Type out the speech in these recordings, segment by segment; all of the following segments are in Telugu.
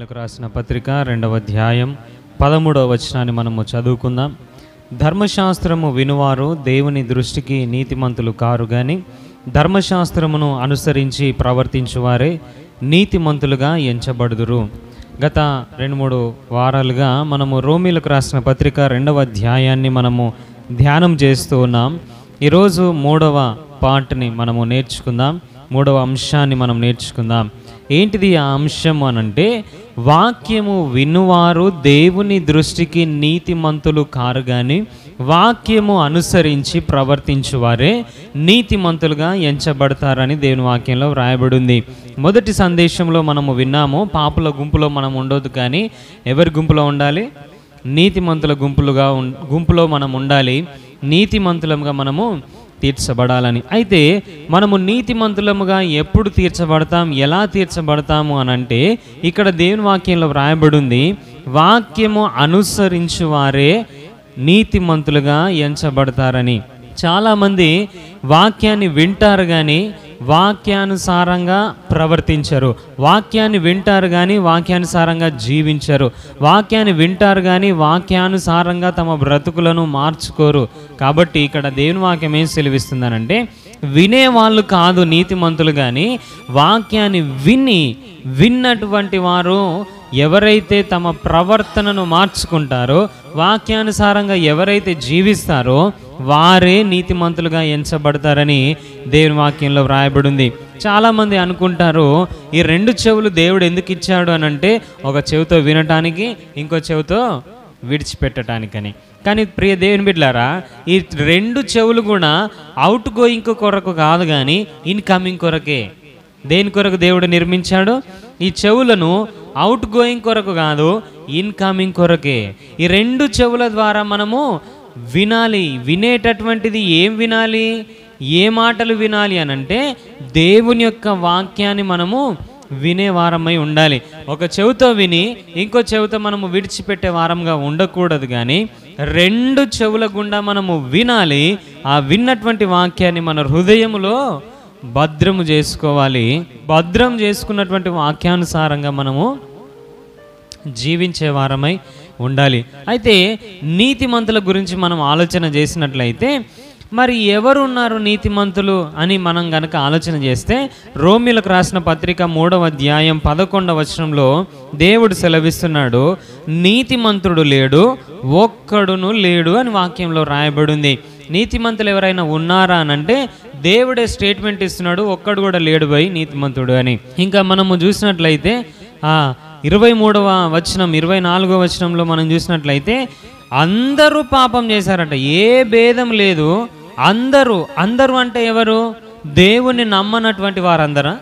రోమిలకు రాసిన పత్రిక రెండవ అధ్యాయం పదమూడవ వచనాన్ని మనము చదువుకుందాం ధర్మశాస్త్రము వినువారు దేవుని దృష్టికి నీతిమంతులు కారు గాని ధర్మశాస్త్రమును అనుసరించి ప్రవర్తించువారే నీతిమంతులుగా ఎంచబడుదురు గత రెండు మూడు వారాలుగా మనము రోమిలకు రాసిన పత్రిక రెండవ అధ్యాయాన్ని మనము ధ్యానం చేస్తూ ఉన్నాం ఈరోజు మూడవ పార్ట్ని మనము నేర్చుకుందాం మూడవ అంశాన్ని మనం నేర్చుకుందాం ఏంటిది ఆ అంశం అనంటే వాక్యము వినువారు దేవుని దృష్టికి నీతిమంతులు కారు కానీ వాక్యము అనుసరించి ప్రవర్తించువారే నీతిమంతులుగా ఎంచబడతారని దేవుని వాక్యంలో వ్రాయబడి ఉంది మొదటి సందేశంలో మనము విన్నాము పాపుల గుంపులో మనం ఉండొద్దు కానీ ఎవరి గుంపులో ఉండాలి నీతిమంతుల గుంపులుగా ఉం- గుంపులో మనం ఉండాలి నీతిమంతులముగా మనము తీర్చబడాలని అయితే మనము నీతిమంతులముగా ఎప్పుడు తీర్చబడతాం ఎలా తీర్చబడతాము అని అంటే ఇక్కడ దేవుని వాక్యంలో వ్రాయబడి ఉంది వాక్యము అనుసరించు వారే నీతిమంతులుగా ఎంచబడతారని చాలామంది వాక్యాన్ని వింటారు కానీ వాక్యానుసారంగా ప్రవర్తించరు వాక్యాన్ని వింటారు కానీ వాక్యానుసారంగా జీవించరు వాక్యాన్ని వింటారు కానీ వాక్యానుసారంగా తమ బ్రతుకులను మార్చుకోరు కాబట్టి ఇక్కడ దేవుని వాక్యం ఏం సెలవిస్తుందనంటే వినేవాళ్ళు కాదు నీతిమంతులు కానీ వాక్యాన్ని విని విన్నటువంటి వారు ఎవరైతే తమ ప్రవర్తనను మార్చుకుంటారో వాక్యానుసారంగా ఎవరైతే జీవిస్తారో వారే నీతిమంతులుగా ఎంచబడతారని దేవుని వాక్యంలో వ్రాయబడి ఉంది చాలామంది అనుకుంటారు ఈ రెండు చెవులు దేవుడు ఎందుకు ఇచ్చాడు అని అంటే ఒక చెవితో వినటానికి ఇంకో చెవితో విడిచిపెట్టడానికని కానీ ప్రియ దేవుని బిడ్డారా ఈ రెండు చెవులు కూడా అవుట్ గోయింగ్ కొరకు కాదు కానీ ఇన్కమింగ్ కొరకే దేని కొరకు దేవుడు నిర్మించాడు ఈ చెవులను అవుట్ గోయింగ్ కొరకు కాదు ఇన్కమింగ్ కొరకే ఈ రెండు చెవుల ద్వారా మనము వినాలి వినేటటువంటిది ఏం వినాలి ఏ మాటలు వినాలి అనంటే దేవుని యొక్క వాక్యాన్ని మనము వినే వారమై ఉండాలి ఒక చెవితో విని ఇంకో చెవితో మనము విడిచిపెట్టే వారంగా ఉండకూడదు కానీ రెండు చెవుల గుండా మనము వినాలి ఆ విన్నటువంటి వాక్యాన్ని మన హృదయములో భద్రము చేసుకోవాలి భద్రం చేసుకున్నటువంటి వాక్యానుసారంగా మనము జీవించే వారమై ఉండాలి అయితే నీతిమంతుల గురించి మనం ఆలోచన చేసినట్లయితే మరి ఎవరు ఉన్నారు నీతిమంతులు అని మనం గనక ఆలోచన చేస్తే రోమిలకు రాసిన పత్రిక మూడవ అధ్యాయం పదకొండవ వచనంలో దేవుడు సెలవిస్తున్నాడు నీతిమంతుడు లేడు ఒక్కడును లేడు అని వాక్యంలో రాయబడింది నీతిమంతులు ఎవరైనా ఉన్నారా అని అంటే దేవుడే స్టేట్మెంట్ ఇస్తున్నాడు ఒక్కడు కూడా లేడు పోయి నీతిమంతుడు అని ఇంకా మనము చూసినట్లయితే ఆ ఇరవై మూడవ వచనం ఇరవై నాలుగవ వచనంలో మనం చూసినట్లయితే అందరూ పాపం చేశారట ఏ భేదం లేదు అందరూ అందరూ అంటే ఎవరు దేవుని నమ్మనటువంటి వారందరా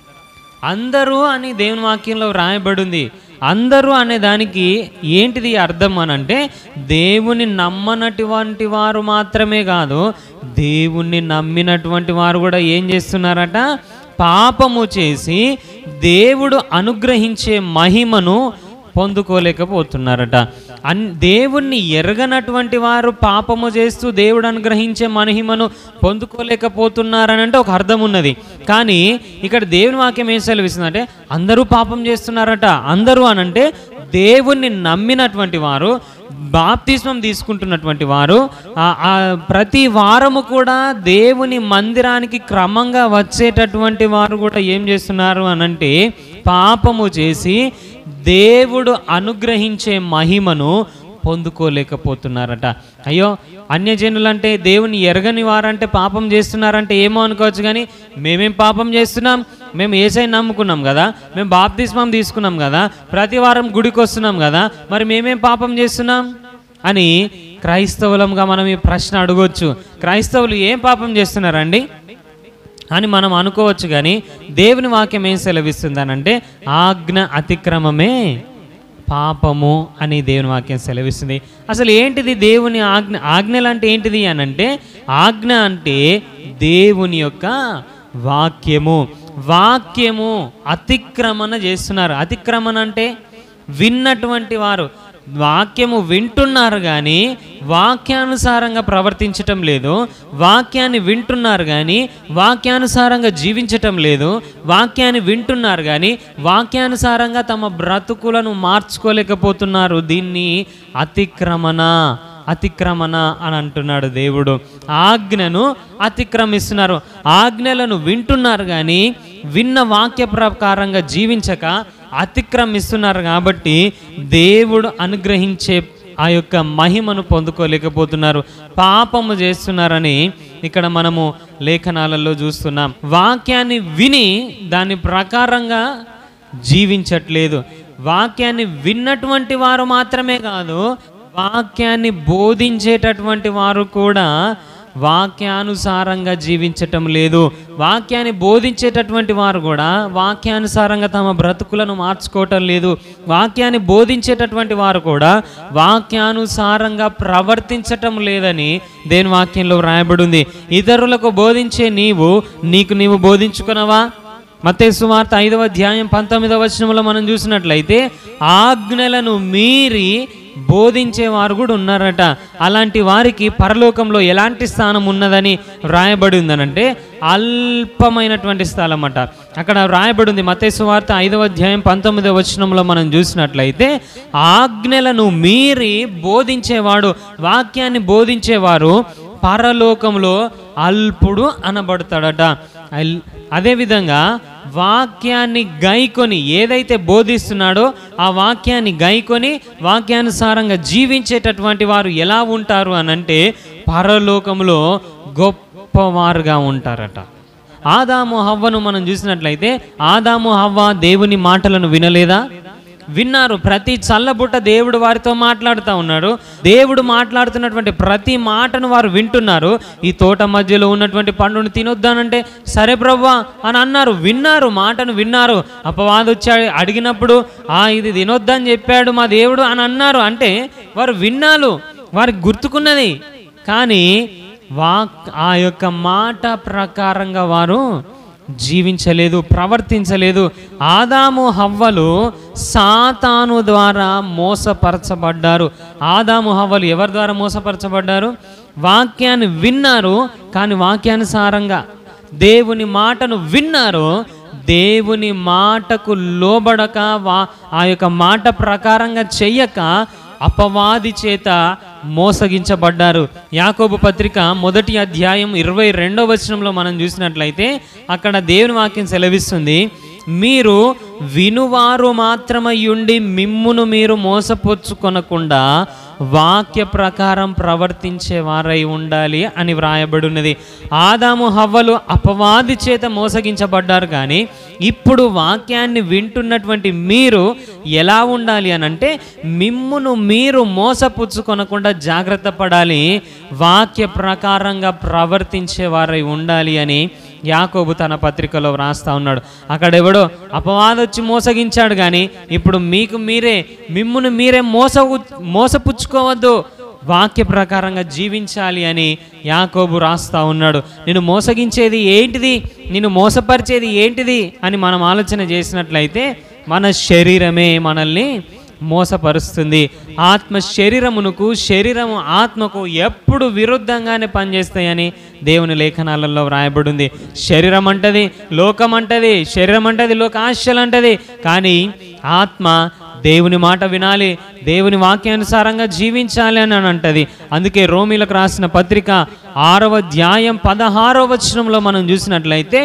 అందరూ అని దేవుని వాక్యంలో వ్రాయబడింది అందరూ అనే దానికి ఏంటిది అర్థం అని అంటే దేవుని నమ్మనటువంటి వారు మాత్రమే కాదు దేవుణ్ణి నమ్మినటువంటి వారు కూడా ఏం చేస్తున్నారట పాపము చేసి దేవుడు అనుగ్రహించే మహిమను పొందుకోలేకపోతున్నారట అన్ దేవుణ్ణి ఎరగనటువంటి వారు పాపము చేస్తూ దేవుడు అనుగ్రహించే మహిమను పొందుకోలేకపోతున్నారని అంటే ఒక అర్థం ఉన్నది కానీ ఇక్కడ దేవుని వాక్యం ఏం సెలవిస్తుందంటే అందరూ పాపం చేస్తున్నారట అందరూ అనంటే దేవుణ్ణి నమ్మినటువంటి వారు బాప్తిస్మం తీసుకుంటున్నటువంటి వారు ఆ- ఆ ప్రతి వారము కూడా దేవుని మందిరానికి క్రమంగా వచ్చేటటువంటి వారు కూడా ఏం చేస్తున్నారు అనంటే పాపము చేసి దేవుడు అనుగ్రహించే మహిమను పొందుకోలేకపోతున్నారట అయ్యో అన్యజనులంటే దేవుని ఎరగని వారంటే పాపం చేస్తున్నారంటే ఏమో అనుకోవచ్చు కానీ మేమేం పాపం చేస్తున్నాం మేము ఏసై నమ్ముకున్నాం కదా మేము బాప్తిస్మం తీసుకున్నాం కదా ప్రతి వారం గుడికి వస్తున్నాం కదా మరి మేమేం పాపం చేస్తున్నాం అని క్రైస్తవులంగా మనం ఈ ప్రశ్న అడగొచ్చు క్రైస్తవులు ఏం పాపం చేస్తున్నారండి అని మనం అనుకోవచ్చు కానీ దేవుని వాక్యం ఏం సెలవిస్తుందనంటే ఆజ్ఞ అతిక్రమమే పాపము అని దేవుని వాక్యం సెలవిస్తుంది అసలు ఏంటిది దేవుని ఆజ్ఞ ఆజ్ఞలు అంటే ఏంటిది అని అంటే ఆజ్ఞ అంటే దేవుని యొక్క వాక్యము వాక్యము అతిక్రమణ చేస్తున్నారు అతిక్రమణ అంటే విన్నటువంటి వారు వాక్యము వింటున్నారు కానీ వాక్యానుసారంగా ప్రవర్తించటం లేదు వాక్యాన్ని వింటున్నారు కానీ వాక్యానుసారంగా జీవించటం లేదు వాక్యాన్ని వింటున్నారు కానీ వాక్యానుసారంగా తమ బ్రతుకులను మార్చుకోలేకపోతున్నారు దీన్ని అతిక్రమణ అతిక్రమణ అని అంటున్నాడు దేవుడు ఆజ్ఞను అతిక్రమిస్తున్నారు ఆజ్ఞలను వింటున్నారు కానీ విన్న వాక్య ప్రకారంగా జీవించక అతిక్రమిస్తున్నారు కాబట్టి దేవుడు అనుగ్రహించే ఆ యొక్క మహిమను పొందుకోలేకపోతున్నారు పాపము చేస్తున్నారని ఇక్కడ మనము లేఖనాలలో చూస్తున్నాం వాక్యాన్ని విని దాని ప్రకారంగా జీవించట్లేదు వాక్యాన్ని విన్నటువంటి వారు మాత్రమే కాదు వాక్యాన్ని బోధించేటటువంటి వారు కూడా వాక్యానుసారంగా జీవించటం లేదు వాక్యాన్ని బోధించేటటువంటి వారు కూడా వాక్యానుసారంగా తమ బ్రతుకులను మార్చుకోవటం లేదు వాక్యాన్ని బోధించేటటువంటి వారు కూడా వాక్యానుసారంగా ప్రవర్తించటం లేదని దేని వాక్యంలో వ్రాయబడి ఉంది ఇతరులకు బోధించే నీవు నీకు నీవు బోధించుకున్నావా మతే సువార్త ఐదవ అధ్యాయం పంతొమ్మిదవ వచనంలో మనం చూసినట్లయితే ఆజ్ఞలను మీరి బోధించేవారు కూడా ఉన్నారట అలాంటి వారికి పరలోకంలో ఎలాంటి స్థానం ఉన్నదని వ్రాయబడి ఉందనంటే అల్పమైనటువంటి స్థలం అట అక్కడ వ్రాయబడి ఉంది మతేసు వార్త ఐదవ అధ్యాయం పంతొమ్మిదవ వచనంలో మనం చూసినట్లయితే ఆజ్ఞలను మీరి బోధించేవాడు వాక్యాన్ని బోధించేవారు పరలోకంలో అల్పుడు అనబడతాడట అల్- అదేవిధంగా వాక్యాన్ని గైకొని ఏదైతే బోధిస్తున్నాడో ఆ వాక్యాన్ని గైకొని వాక్యానుసారంగా జీవించేటటువంటి వారు ఎలా ఉంటారు అనంటే పరలోకంలో గొప్పవారుగా ఉంటారట ఆదాము హవ్వను మనం చూసినట్లయితే ఆదాము హవ్వ దేవుని మాటలను వినలేదా విన్నారు ప్రతి చల్లబుట్ట దేవుడు వారితో మాట్లాడుతూ ఉన్నాడు దేవుడు మాట్లాడుతున్నటువంటి ప్రతి మాటను వారు వింటున్నారు ఈ తోట మధ్యలో ఉన్నటువంటి పండును తినొద్దానంటే సరే ప్రవ్వా అని అన్నారు విన్నారు మాటను విన్నారు అపవాది వచ్చి అడిగినప్పుడు ఆ ఇది తినొద్దని చెప్పాడు మా దేవుడు అని అన్నారు అంటే వారు విన్నారు వారికి గుర్తుకున్నది కానీ వాక్ ఆ యొక్క మాట ప్రకారంగా వారు జీవించలేదు ప్రవర్తించలేదు ఆదాము హవ్వలు సాతాను ద్వారా మోసపరచబడ్డారు ఆదాము హవ్వలు ఎవరి ద్వారా మోసపరచబడ్డారు వాక్యాన్ని విన్నారు కానీ వాక్యానుసారంగా దేవుని మాటను విన్నారు దేవుని మాటకు లోబడక వా ఆ యొక్క మాట ప్రకారంగా చెయ్యక అపవాది చేత మోసగించబడ్డారు యాకోబు పత్రిక మొదటి అధ్యాయం ఇరవై రెండవ వచనంలో మనం చూసినట్లయితే అక్కడ దేవుని వాక్యం సెలవిస్తుంది మీరు వినువారు మాత్రమయ్యుండి మిమ్మును మీరు మోసపుచ్చుకొనకుండా వాక్య ప్రకారం ప్రవర్తించే వారై ఉండాలి అని వ్రాయబడి ఉన్నది ఆదాము హవ్వలు అపవాది చేత మోసగించబడ్డారు కానీ ఇప్పుడు వాక్యాన్ని వింటున్నటువంటి మీరు ఎలా ఉండాలి అని అంటే మిమ్మును మీరు మోసపుచ్చుకొనకుండా జాగ్రత్త పడాలి వాక్య ప్రకారంగా ప్రవర్తించే వారై ఉండాలి అని యాకోబు తన పత్రికలో వ్రాస్తా ఉన్నాడు అక్కడెవడో అపవాదొచ్చి మోసగించాడు కానీ ఇప్పుడు మీకు మీరే మిమ్మును మీరే మోస మోసపుచ్చుకోవద్దు వాక్య ప్రకారంగా జీవించాలి అని యాకోబు రాస్తా ఉన్నాడు నేను మోసగించేది ఏంటిది నేను మోసపరిచేది ఏంటిది అని మనం ఆలోచన చేసినట్లయితే మన శరీరమే మనల్ని మోసపరుస్తుంది ఆత్మ శరీరమునకు శరీరము ఆత్మకు ఎప్పుడు విరుద్ధంగానే పనిచేస్తాయని దేవుని లేఖనాలలో వ్రాయబడి ఉంది శరీరం అంటది లోకం అంటది శరీరం అంటది లోక ఆశలు అంటది కానీ ఆత్మ దేవుని మాట వినాలి దేవుని వాక్యానుసారంగా జీవించాలి అని అని అంటది అందుకే రోమిలకు రాసిన పత్రిక ఆరవ అధ్యాయం పదహారవ వచనంలో మనం చూసినట్లయితే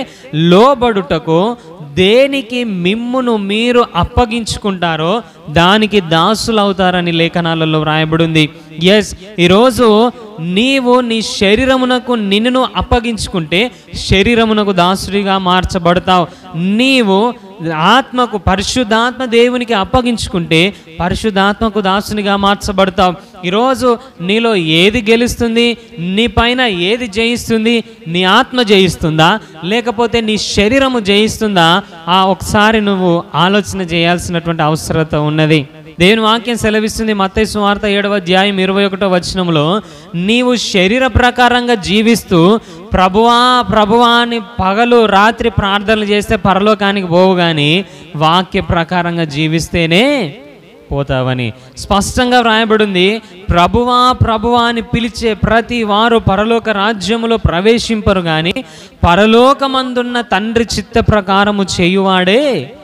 లోబడుటకు దేనికి మిమ్మును మీరు అప్పగించుకుంటారో దానికి దాసులవుతారని లేఖనాలలో వ్రాయబడి ఉంది ఎస్ ఈరోజు నీవు నీ శరీరమునకు నిన్ను అప్పగించుకుంటే శరీరమునకు దాసుడిగా మార్చబడతావు నీవు ఆత్మకు పరిశుద్ధాత్మ దేవునికి అప్పగించుకుంటే పరిశుద్ధాత్మకు దాసునిగా మార్చబడతావు ఈరోజు నీలో ఏది గెలుస్తుంది నీ పైన ఏది జయిస్తుంది నీ ఆత్మ జయిస్తుందా లేకపోతే నీ శరీరము జయిస్తుందా ఆ ఒకసారి నువ్వు ఆలోచన చేయాల్సినటువంటి అవసరత ఉన్నది దేవుని వాక్యం సెలవిస్తుంది మత్తయి సువార్త ఏడవ అధ్యాయం ఇరవై ఒకటో వచనంలో నీవు శరీర ప్రకారంగా జీవిస్తూ ప్రభువా ప్రభువా అని పగలు రాత్రి ప్రార్థనలు చేస్తే పరలోకానికి పోవు కానీ వాక్య ప్రకారంగా జీవిస్తేనే పోతావని స్పష్టంగా వ్రాయబడింది ప్రభువా ప్రభువా అని పిలిచే ప్రతి వారు పరలోక రాజ్యములో ప్రవేశింపరు కానీ పరలోకమందున్న తండ్రి చిత్త ప్రకారము చేయువాడే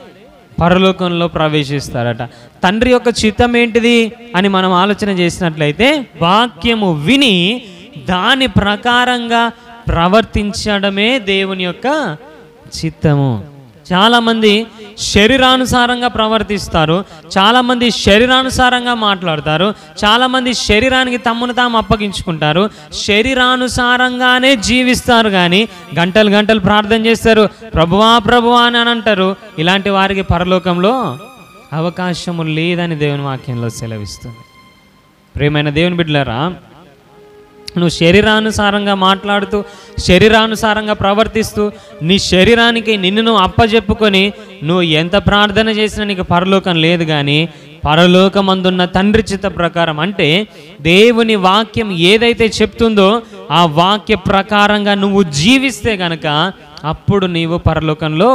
పరలోకంలో ప్రవేశిస్తారట తండ్రి యొక్క చిత్తం ఏంటిది అని మనం ఆలోచన చేసినట్లయితే వాక్యము విని దాని ప్రకారంగా ప్రవర్తించడమే దేవుని యొక్క చిత్తము చాలామంది శరీరానుసారంగా ప్రవర్తిస్తారు చాలామంది శరీరానుసారంగా మాట్లాడతారు చాలామంది శరీరానికి తమ్మును తాము అప్పగించుకుంటారు శరీరానుసారంగానే జీవిస్తారు కానీ గంటలు గంటలు ప్రార్థన చేస్తారు ప్రభువా ప్రభువా అని అని అంటారు ఇలాంటి వారికి పరలోకంలో అవకాశము లేదని దేవుని వాక్యంలో సెలవిస్తుంది ప్రేమైన దేవుని బిడ్డలారా నువ్వు శరీరానుసారంగా మాట్లాడుతూ శరీరానుసారంగా ప్రవర్తిస్తూ నీ శరీరానికి నిన్ను నువ్వు అప్పజెప్పుకొని నువ్వు ఎంత ప్రార్థన చేసినా నీకు పరలోకం లేదు కానీ పరలోకమందున్న తండ్రి చిత్త ప్రకారం అంటే దేవుని వాక్యం ఏదైతే చెప్తుందో ఆ వాక్య ప్రకారంగా నువ్వు జీవిస్తే గనక అప్పుడు నీవు పరలోకంలో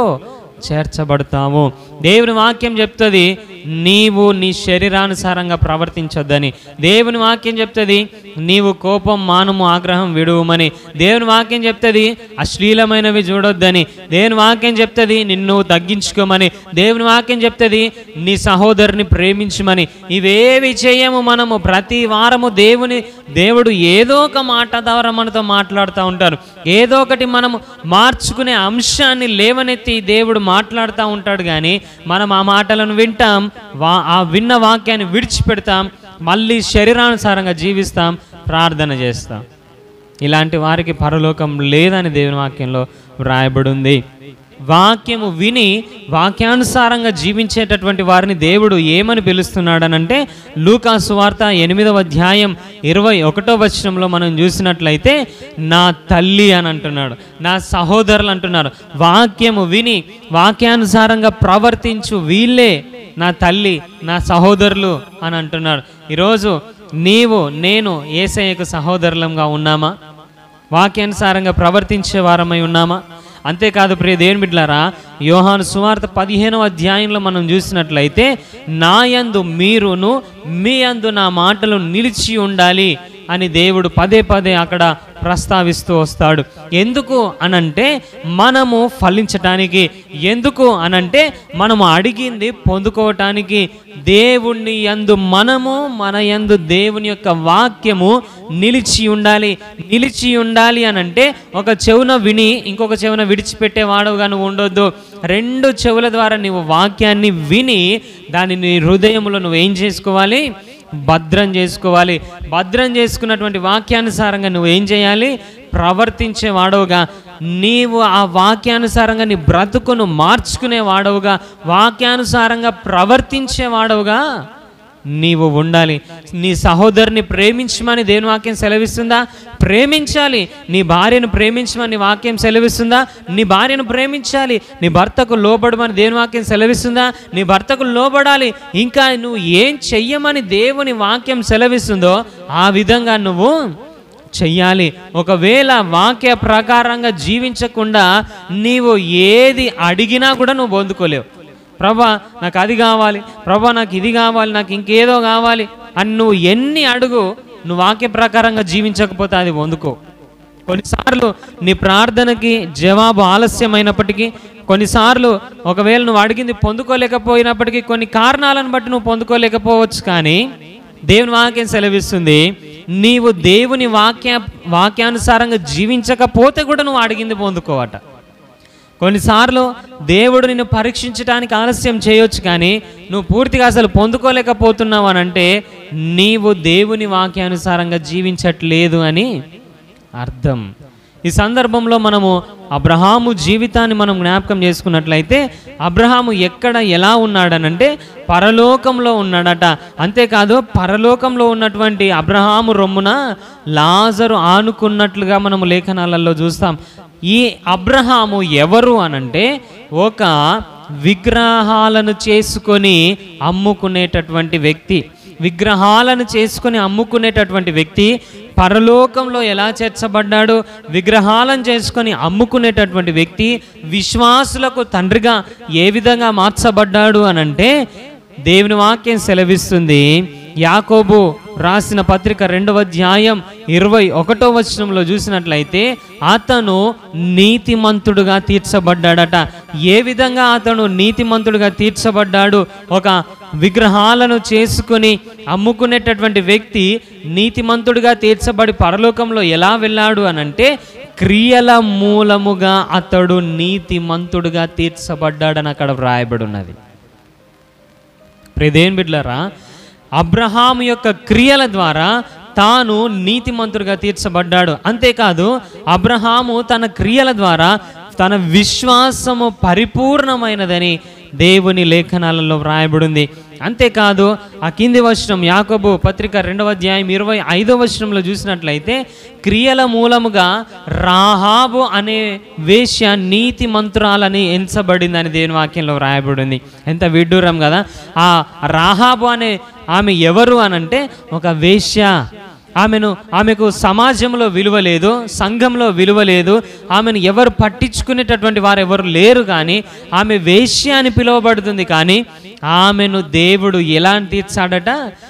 చేర్చబడతావు దేవుని వాక్యం చెప్తుంది నీవు నీ శరీరానుసారంగా ప్రవర్తించొద్దని దేవుని వాక్యం చెప్తుంది నీవు కోపం మానము ఆగ్రహం విడువమని దేవుని వాక్యం చెప్తుంది అశ్లీలమైనవి చూడొద్దని దేవుని వాక్యం చెప్తుంది నిన్ను తగ్గించుకోమని దేవుని వాక్యం చెప్తుంది నీ సహోదరుని ప్రేమించమని ఇవేవి చేయము మనము ప్రతి వారము దేవుని దేవుడు ఏదో ఒక మాట ద్వారా మనతో మాట్లాడుతూ ఉంటారు ఏదో ఒకటి మనము మార్చుకునే అంశాన్ని లేవనెత్తి దేవుడు మాట్లాడుతూ ఉంటాడు కానీ మనం ఆ మాటలను వింటాం వా ఆ విన్న వాక్యాన్ని విడిచిపెడతాం మళ్ళీ శరీరానుసారంగా జీవిస్తాం ప్రార్థన చేస్తాం ఇలాంటి వారికి పరలోకం లేదని దేవుని వాక్యంలో వ్రాయబడి ఉంది వాక్యము విని వాక్యానుసారంగా జీవించేటటువంటి వారిని దేవుడు ఏమని పిలుస్తున్నాడనంటే లూకా సువార్త ఎనిమిదవ అధ్యాయం ఇరవై ఒకటో వచనంలో మనం చూసినట్లయితే నా తల్లి అని అంటున్నాడు నా సహోదరులు అంటున్నారు వాక్యము విని వాక్యానుసారంగా ప్రవర్తించు వీళ్ళే నా తల్లి నా సహోదరులు అని అంటున్నారు ఈరోజు నీవు నేను ఏసయ్యకు సహోదరులంగా ఉన్నామా వాక్యానుసారంగా ప్రవర్తించే వారమై ఉన్నామా అంతేకాదు ప్రియ దేవుని బిడ్డలారా యోహాను సువార్త పదిహేనవ అధ్యాయంలో మనం చూసినట్లయితే నా యందు మీరును మీ యందు నా మాటలు నిలిచి ఉండాలి అని దేవుడు పదే పదే అక్కడ ప్రస్తావిస్తూ వస్తాడు ఎందుకు అనంటే మనము ఫలించటానికి ఎందుకు అనంటే మనము అడిగింది పొందుకోవటానికి దేవుణ్ణి యందు మనము మన యందు దేవుని యొక్క వాక్యము నిలిచి ఉండాలి నిలిచి ఉండాలి అనంటే ఒక చెవున విని ఇంకొక చెవున విడిచిపెట్టేవాడుగా నువ్వు ఉండొద్దు రెండు చెవుల ద్వారా నువ్వు వాక్యాన్ని విని దాన్ని నీ హృదయంలో నువ్వు ఏం చేసుకోవాలి భద్రం చేసుకోవాలి భద్రం చేసుకున్నటువంటి వాక్యానుసారంగా నువ్వు ఏం చేయాలి ప్రవర్తించే వాడవుగా నీవు ఆ వాక్యానుసారంగా నీ బ్రతుకును మార్చుకునే వాడవుగా వాక్యానుసారంగా ప్రవర్తించే వాడవుగా నీవు ఉండాలి నీ సహోదరుని ప్రేమించమని దేవుని వాక్యం సెలవిస్తుందా ప్రేమించాలి నీ భార్యను ప్రేమించమని వాక్యం సెలవిస్తుందా నీ భార్యను ప్రేమించాలి నీ భర్తకు లోబడమని దేవుని వాక్యం సెలవిస్తుందా నీ భర్తకు లోబడాలి ఇంకా నువ్వు ఏం చెయ్యమని దేవుని వాక్యం సెలవిస్తుందో ఆ విధంగా నువ్వు చెయ్యాలి ఒకవేళ వాక్య ప్రకారంగా జీవించకుండా నీవు ఏది అడిగినా కూడా నువ్వు పొందుకోలేవు ప్రభా నాకు అది కావాలి ప్రభా నాకు ఇది కావాలి నాకు ఇంకేదో కావాలి అని నువ్వు ఎన్ని అడుగు నువ్వు వాక్య ప్రకారంగా జీవించకపోతే అది పొందుకో కొన్నిసార్లు నీ ప్రార్థనకి జవాబు ఆలస్యమైనప్పటికీ కొన్నిసార్లు ఒకవేళ నువ్వు అడిగింది పొందుకోలేకపోయినప్పటికీ కొన్ని కారణాలను బట్టి నువ్వు పొందుకోలేకపోవచ్చు కానీ దేవుని వాక్యం సెలవిస్తుంది నీవు దేవుని వాక్య వాక్యానుసారంగా జీవించకపోతే కూడా నువ్వు అడిగింది పొందుకోవట కొన్నిసార్లు దేవుడు నిన్ను పరీక్షించడానికి ఆలస్యం చేయొచ్చు కానీ నువ్వు పూర్తిగా అసలు పొందుకోలేకపోతున్నావు అని అంటే నీవు దేవుని వాక్యానుసారంగా జీవించట్లేదు అని అర్థం ఈ సందర్భంలో మనము అబ్రహాము జీవితాన్ని మనం జ్ఞాపకం చేసుకున్నట్లయితే అబ్రహాము ఎక్కడ ఎలా ఉన్నాడనంటే పరలోకంలో ఉన్నాడట అంతేకాదు పరలోకంలో ఉన్నటువంటి అబ్రహాము రొమ్మున లాజరు ఆనుకున్నట్లుగా మనము లేఖనాలలో చూస్తాం ఈ అబ్రహాము ఎవరు అనంటే ఒక విగ్రహాలను చేసుకొని అమ్ముకునేటటువంటి వ్యక్తి విగ్రహాలను చేసుకొని అమ్ముకునేటటువంటి వ్యక్తి పరలోకంలో ఎలా చేర్చబడ్డాడు విగ్రహాలను చేసుకొని అమ్ముకునేటటువంటి వ్యక్తి విశ్వాసులకు తండ్రిగా ఏ విధంగా మార్చబడ్డాడు అనంటే దేవుని వాక్యం సెలవిస్తుంది యాకోబు రాసిన పత్రిక రెండవ అధ్యాయం ఇరవై ఒకటో వచనంలో చూసినట్లయితే అతను నీతిమంతుడుగా తీర్చబడ్డాడట ఏ విధంగా అతను నీతిమంతుడుగా తీర్చబడ్డాడు ఒక విగ్రహాలను చేసుకుని అమ్ముకునేటటువంటి వ్యక్తి నీతిమంతుడిగా తీర్చబడి పరలోకంలో ఎలా వెళ్ళాడు అనంటే క్రియల మూలముగా అతడు నీతిమంతుడుగా తీర్చబడ్డాడని అక్కడ వ్రాయబడి ఉన్నది ప్రిదేన్ బిడ్లరా అబ్రహాం యొక్క క్రియల ద్వారా తాను నీతిమంతుడిగా తీర్చబడ్డాడు అంతేకాదు అబ్రహాము తన క్రియల ద్వారా తన విశ్వాసము పరిపూర్ణమైనదని దేవుని లేఖనాలలో వ్రాయబడింది అంతేకాదు ఆ కింది వచనం యాకోబు పత్రిక రెండవ అధ్యాయం ఇరవై ఐదవ వచనంలో చూసినట్లయితే క్రియల మూలముగా రాహాబు అనే వేశ్య నీతి మంత్రాలని ఎంచబడిందని దేవుని వాక్యంలో వ్రాయబడింది ఎంత విడ్డూరం కదా ఆ రాహాబు అనే ఆమె ఎవరు అనంటే ఒక వేశ్య ఆమెను ఆమెకు సమాజంలో విలువ లేదు సంఘంలో విలువ లేదు ఆమెను ఎవరు పట్టించుకునేటటువంటి వారు ఎవరు లేరు కానీ ఆమె వేశ్య అని పిలువబడుతుంది కానీ ఆమెను దేవుడు ఎలా తీర్చాడట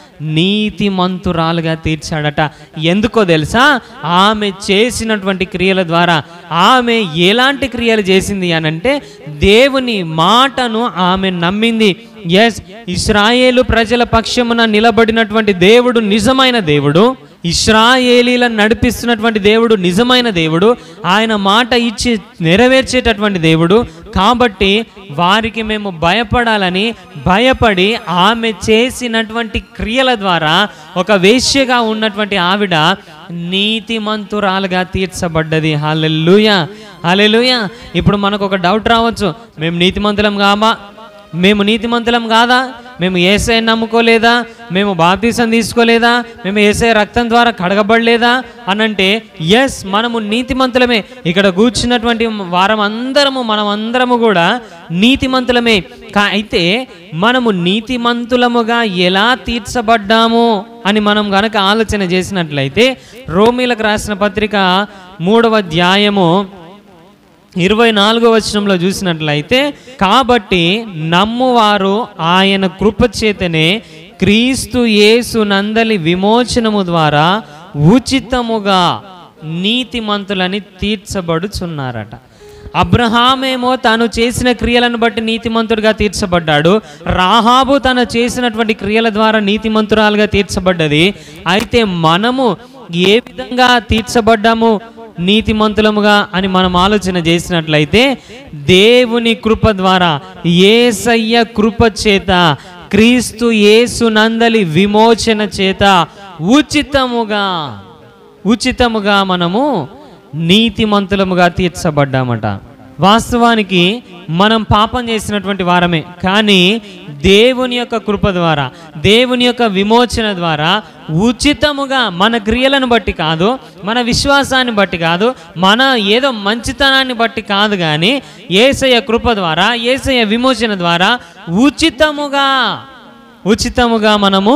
నీతిమంతురాలుగా తీర్చాడట ఎందుకో తెలుసా ఆమె చేసినటువంటి క్రియల ద్వారా ఆమె ఎలాంటి క్రియలు చేసింది అనంటే దేవుని మాటను ఆమె నమ్మింది ఎస్ ఇస్రాయేలు ప్రజల పక్షమున నిలబడినటువంటి దేవుడు నిజమైన దేవుడు ఇస్రాయేలీలను నడిపిస్తున్నటువంటి దేవుడు నిజమైన దేవుడు ఆయన మాట ఇచ్చి నెరవేర్చేటటువంటి దేవుడు కాబట్టి వారికి మేము భయపడాలని భయపడి ఆమె చేసినటువంటి క్రియల ద్వారా ఒక వేశ్యగా ఉన్నటువంటి ఆవిడ నీతిమంతురాలుగా తీర్చబడ్డది హాలెల్లుయ హాలెలుయ ఇప్పుడు మనకు ఒక డౌట్ రావచ్చు మేము నీతిమంతులం కామా మేము నీతిమంతులం కాదా మేము ఏసఐ నమ్ముకోలేదా మేము బాప్తీసం తీసుకోలేదా మేము ఏసఐ రక్తం ద్వారా కడగబడలేదా అనంటే ఎస్ మనము నీతిమంతులమే ఇక్కడ కూర్చున్నటువంటి వారం అందరము మనం అందరము కూడా నీతిమంతులమే కా అయితే మనము నీతిమంతులముగా ఎలా తీర్చబడ్డాము అని మనం గనక ఆలోచన చేసినట్లయితే రోమిలకు రాసిన పత్రిక మూడవ అధ్యాయము ఇరవై నాలుగో వచనంలో చూసినట్లయితే కాబట్టి నమ్మువారు ఆయన కృపచేతనే క్రీస్తు యేసు నందలి విమోచనము ద్వారా ఉచితముగా నీతిమంతులని తీర్చబడుచున్నారట అబ్రహామేమో తాను చేసిన క్రియలను బట్టి నీతిమంతుడిగా తీర్చబడ్డాడు రాహాబు తను చేసినటువంటి క్రియల ద్వారా నీతిమంతురాలుగా తీర్చబడ్డది అయితే మనము ఏ విధంగా తీర్చబడ్డాము నీతిమంతులముగా అని మనం ఆలోచన చేసినట్లయితే దేవుని కృప ద్వారా ఏసయ్య కృప చేత క్రీస్తు యేసు నందలి విమోచన చేత ఉచితముగా ఉచితముగా మనము నీతిమంతులముగా తీర్చబడ్డామట వాస్తవానికి మనం పాపం చేసినటువంటి వారమే కానీ దేవుని యొక్క కృప ద్వారా దేవుని యొక్క విమోచన ద్వారా ఉచితముగా మన క్రియలను బట్టి కాదు మన విశ్వాసాన్ని బట్టి కాదు మన ఏదో మంచితనాన్ని బట్టి కాదు కానీ ఏసయ్య కృప ద్వారా ఏసయ్య విమోచన ద్వారా ఉచితముగా ఉచితముగా మనము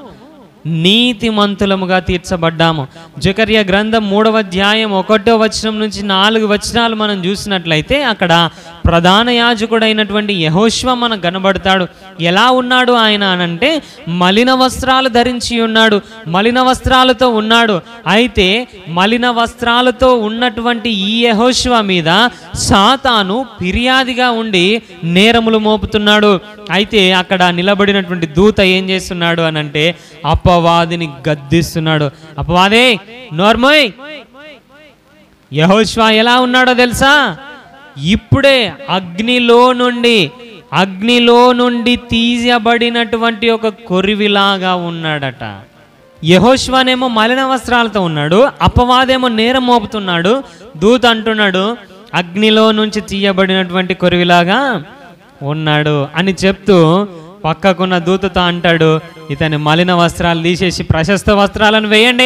నీతిమంతులముగా తీర్చబడ్డాము జకర్య గ్రంథం మూడవ అధ్యాయం ఒకటో వచనం నుంచి నాలుగు వచనాలు మనం చూసినట్లయితే అక్కడ ప్రధాన యాజకుడైనటువంటి యహోష్వ మనకు కనబడతాడు ఎలా ఉన్నాడు ఆయన అనంటే మలిన వస్త్రాలు ధరించి ఉన్నాడు మలిన వస్త్రాలతో ఉన్నాడు అయితే మలిన వస్త్రాలతో ఉన్నటువంటి ఈ యహోష్వ మీద సాతాను ఫిర్యాదిగా ఉండి నేరములు మోపుతున్నాడు అయితే అక్కడ నిలబడినటువంటి దూత ఏం చేస్తున్నాడు అనంటే అపవాదిని గద్దిస్తున్నాడు అపవాదే నోర్మోయ్ యహోష్వా ఎలా ఉన్నాడో తెలుసా ఇప్పుడే అగ్నిలో నుండి అగ్నిలో నుండి తీయబడినటువంటి ఒక కొరివిలాగా ఉన్నాడట యహోష్వానేమో మలిన వస్త్రాలతో ఉన్నాడు అపవాదేమో నేరం మోపుతున్నాడు దూత అంటున్నాడు అగ్నిలో నుంచి తీయబడినటువంటి కొరివిలాగా ఉన్నాడు అని చెప్తూ పక్కకున్న దూతతో అంటాడు ఇతని మలిన వస్త్రాలు తీసేసి ప్రశస్త వస్త్రాలను వేయండి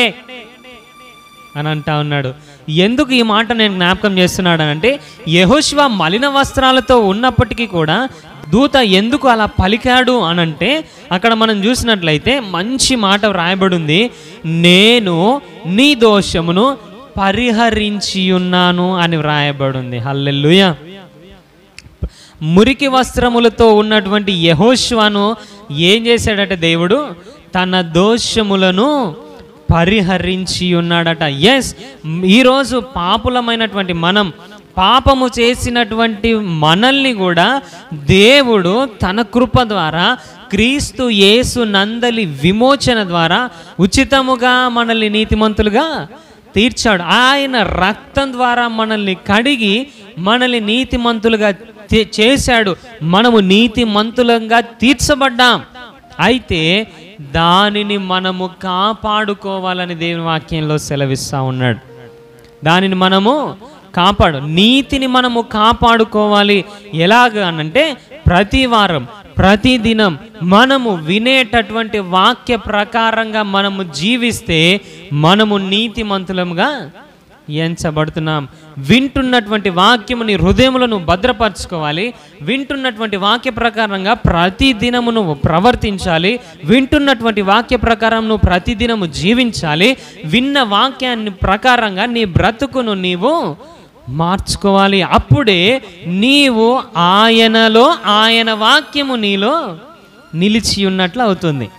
అని అంటా ఉన్నాడు ఎందుకు ఈ మాట నేను జ్ఞాపకం చేస్తున్నాడు అంటే యహోశివ మలిన వస్త్రాలతో ఉన్నప్పటికీ కూడా దూత ఎందుకు అలా పలికాడు అనంటే అక్కడ మనం చూసినట్లయితే మంచి మాట వ్రాయబడింది నేను నీ దోషమును పరిహరించి ఉన్నాను అని వ్రాయబడింది హల్లెలూయా మురికి వస్త్రములతో ఉన్నటువంటి యహోష్వాను ఏం చేశాడట దేవుడు తన దోషములను పరిహరించి ఉన్నాడట ఎస్ ఈరోజు పాపులమైనటువంటి మనం పాపము చేసినటువంటి మనల్ని కూడా దేవుడు తన కృప ద్వారా క్రీస్తు యేసు నందలి విమోచన ద్వారా ఉచితముగా మనల్ని నీతిమంతులుగా తీర్చాడు ఆయన రక్తం ద్వారా మనల్ని కడిగి మనల్ని నీతిమంతులుగా తీ- చేశాడు మనము నీతిమంతులంగా తీర్చబడ్డాం అయితే దానిని మనము కాపాడుకోవాలని దేవుని వాక్యంలో సెలవిస్తా ఉన్నాడు దానిని మనము కాపాడు నీతిని మనము కాపాడుకోవాలి ఎలాగ అనంటే ప్రతి వారం ప్రతి దినం మనము వినేటటువంటి వాక్య ప్రకారంగా మనము జీవిస్తే మనము నీతిమంతులముగా ఎంచబడుతున్నాం వింటున్నటువంటి వాక్యము నీ హృదయములను భద్రపరచుకోవాలి వింటున్నటువంటి వాక్య ప్రకారంగా ప్రతి దినము నువ్వు ప్రవర్తించాలి వింటున్నటువంటి వాక్య ప్రకారం నువ్వు ప్రతి దినము జీవించాలి విన్న వాక్యాన్ని ప్రకారంగా నీ బ్రతుకును నీవు మార్చుకోవాలి అప్పుడే నీవు ఆయనలో ఆయన వాక్యము నీలో నిలిచి ఉన్నట్లు అవుతుంది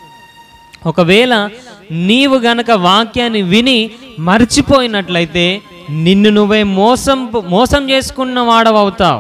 ఒకవేళ నీవు గనక వాక్యాన్ని విని మర్చిపోయినట్లయితే నిన్ను నువ్వే మోసం మోసం చేసుకున్న వాడవవుతావు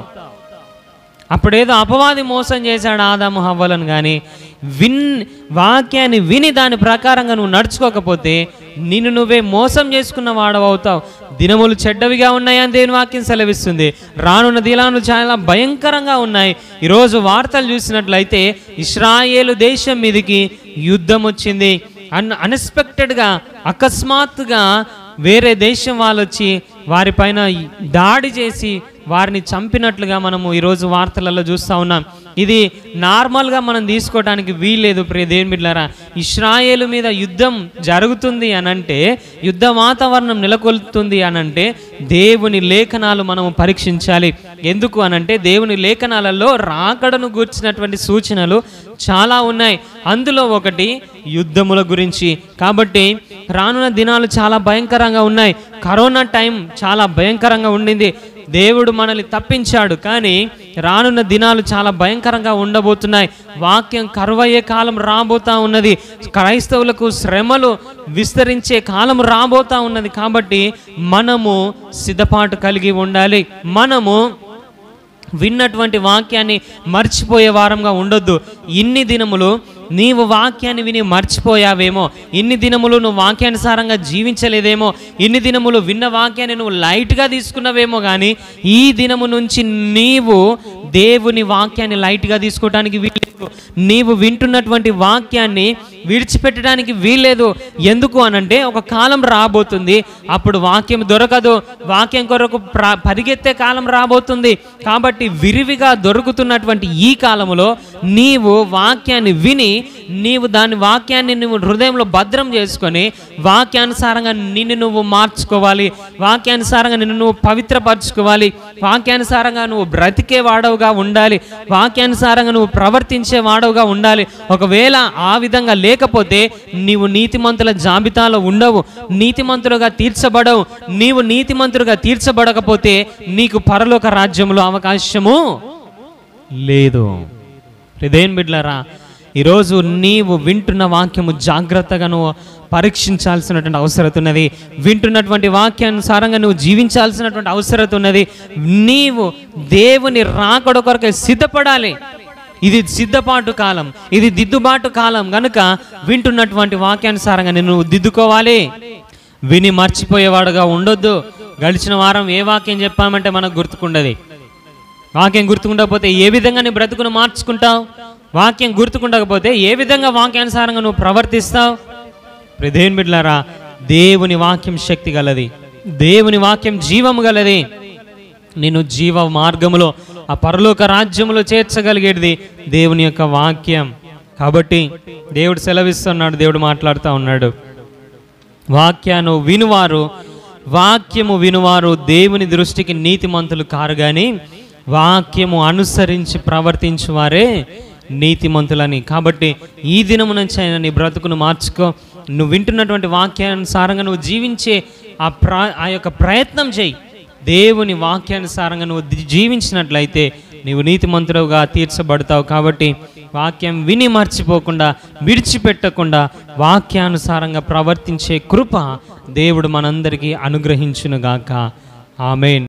అప్పుడేదో అపవాది మోసం చేశాడు ఆదాము హవ్వలను కానీ విన్ వాక్యాన్ని విని దాని ప్రకారంగా నువ్వు నడుచుకోకపోతే నిన్ను నువ్వే మోసం చేసుకున్న వాడవవుతావు దినములు చెడ్డవిగా ఉన్నాయని దేని వాక్యం సెలవిస్తుంది రానున్న దినాలు చాలా భయంకరంగా ఉన్నాయి ఈరోజు వార్తలు చూసినట్లయితే ఇస్రాయేలు దేశం మీదకి యుద్ధం వచ్చింది అన్ అన్ఎక్స్పెక్టెడ్గా అకస్మాత్తుగా వేరే దేశం వాళ్ళు వచ్చి వారిపైన దాడి చేసి వారిని చంపినట్లుగా మనము ఈరోజు వార్తలలో చూస్తూ ఉన్నాం ఇది నార్మల్గా మనం తీసుకోవడానికి వీల్లేదు ప్రియ దేవుని బిడ్డలారా ఇస్రాయేలు మీద యుద్ధం జరుగుతుంది అనంటే యుద్ధ వాతావరణం నెలకొల్తుంది అనంటే దేవుని లేఖనాలు మనము పరీక్షించాలి ఎందుకు అనంటే దేవుని లేఖనాలలో రాకడను గూర్చినటువంటి సూచనలు చాలా ఉన్నాయి అందులో ఒకటి యుద్ధముల గురించి కాబట్టి రానున్న దినాలు చాలా భయంకరంగా ఉన్నాయి కరోనా టైం చాలా భయంకరంగా ఉండింది దేవుడు మనల్ని తప్పించాడు కానీ రానున్న దినాలు చాలా భయంకరంగా ఉండబోతున్నాయి వాక్యం కరువయ్యే కాలం రాబోతా ఉన్నది క్రైస్తవులకు శ్రమలు విస్తరించే కాలం రాబోతా ఉన్నది కాబట్టి మనము సిద్ధపాటు కలిగి ఉండాలి మనము విన్నటువంటి వాక్యాన్ని మర్చిపోయే వారంగా ఉండొద్దు ఇన్ని దినములు నీవు వాక్యాన్ని విని మర్చిపోయావేమో ఇన్ని దినములు నువ్వు వాక్యానుసారంగా జీవించలేదేమో ఇన్ని దినములు విన్న వాక్యాన్ని నువ్వు లైట్గా తీసుకున్నావేమో కానీ ఈ దినము నుంచి నీవు దేవుని వాక్యాన్ని లైట్గా తీసుకోవడానికి వీల్లేదు నీవు వింటున్నటువంటి వాక్యాన్ని విడిచిపెట్టడానికి వీల్లేదు ఎందుకు అనంటే ఒక కాలం రాబోతుంది అప్పుడు వాక్యం దొరకదు వాక్యం కొరకు ప్ర- పరిగెత్తే కాలం రాబోతుంది కాబట్టి విరివిగా దొరుకుతున్నటువంటి ఈ కాలములో నీవు వాక్యాన్ని విని నీవు దాని వాక్యాన్ని నువ్వు హృదయంలో భద్రం చేసుకొని వాక్యానుసారంగా నిన్ను నువ్వు మార్చుకోవాలి వాక్యానుసారంగా నిన్ను నువ్వు పవిత్రపరచుకోవాలి వాక్యానుసారంగా నువ్వు బ్రతికే వాడవుగా ఉండాలి వాక్యానుసారంగా నువ్వు ప్రవర్తించే వాడవుగా ఉండాలి ఒకవేళ ఆ విధంగా లేకపోతే నీవు నీతిమంతుల జాబితాలో ఉండవు నీతిమంతులుగా తీర్చబడవు నీవు నీతిమంతులుగా తీర్చబడకపోతే నీకు పరలోక రాజ్యంలో అవకాశము లేదు హృదయం బిడ్లరా ఈరోజు నీవు వింటున్న వాక్యము జాగ్రత్తగా నువ్వు పరీక్షించాల్సినటువంటి అవసరం ఉన్నది వింటున్నటువంటి వాక్యానుసారంగా నువ్వు జీవించాల్సినటువంటి అవసరం ఉన్నది నీవు దేవుని రాకడ కొరకే సిద్ధపడాలి ఇది సిద్ధపాటు కాలం ఇది దిద్దుబాటు కాలం గనుక వింటున్నటువంటి వాక్యానుసారంగా నేను నువ్వు దిద్దుకోవాలి విని మర్చిపోయేవాడుగా ఉండొద్దు గడిచిన వారం ఏ వాక్యం చెప్పామంటే మనకు గుర్తుకుండదు వాక్యం గుర్తుకుండకపోతే ఏ విధంగా నీ బ్రతుకును మార్చుకుంటావు వాక్యం గుర్తుకుండకపోతే ఏ విధంగా వాక్యానుసారంగా నువ్వు ప్రవర్తిస్తావు ప్రదేన్ బిడ్లారా దేవుని వాక్యం శక్తి గలది దేవుని వాక్యం జీవము గలది నేను జీవ మార్గములో ఆ పరలోక రాజ్యములో చేర్చగలిగేది దేవుని యొక్క వాక్యం కాబట్టి దేవుడు సెలవిస్తున్నాడు దేవుడు మాట్లాడుతూ ఉన్నాడు వాక్యాను వినువారు వాక్యము వినువారు దేవుని దృష్టికి నీతిమంతులు కారు కానీ వాక్యము అనుసరించి ప్రవర్తించు వారే నీతిమంతులని కాబట్టి ఈ దినము నుంచి అయినా నీ బ్రతుకును మార్చుకో నువ్వు వింటున్నటువంటి వాక్యానుసారంగా నువ్వు జీవించే ఆ ప్ర ఆ యొక్క ప్రయత్నం చేయి దేవుని వాక్యానుసారంగా నువ్వు ది- జీవించినట్లయితే నీవు నీతిమంతుడుగా తీర్చబడతావు కాబట్టి వాక్యం విని మర్చిపోకుండా విడిచిపెట్టకుండా వాక్యానుసారంగా ప్రవర్తించే కృప దేవుడు మనందరికీ అనుగ్రహించునుగాక ఆమెన్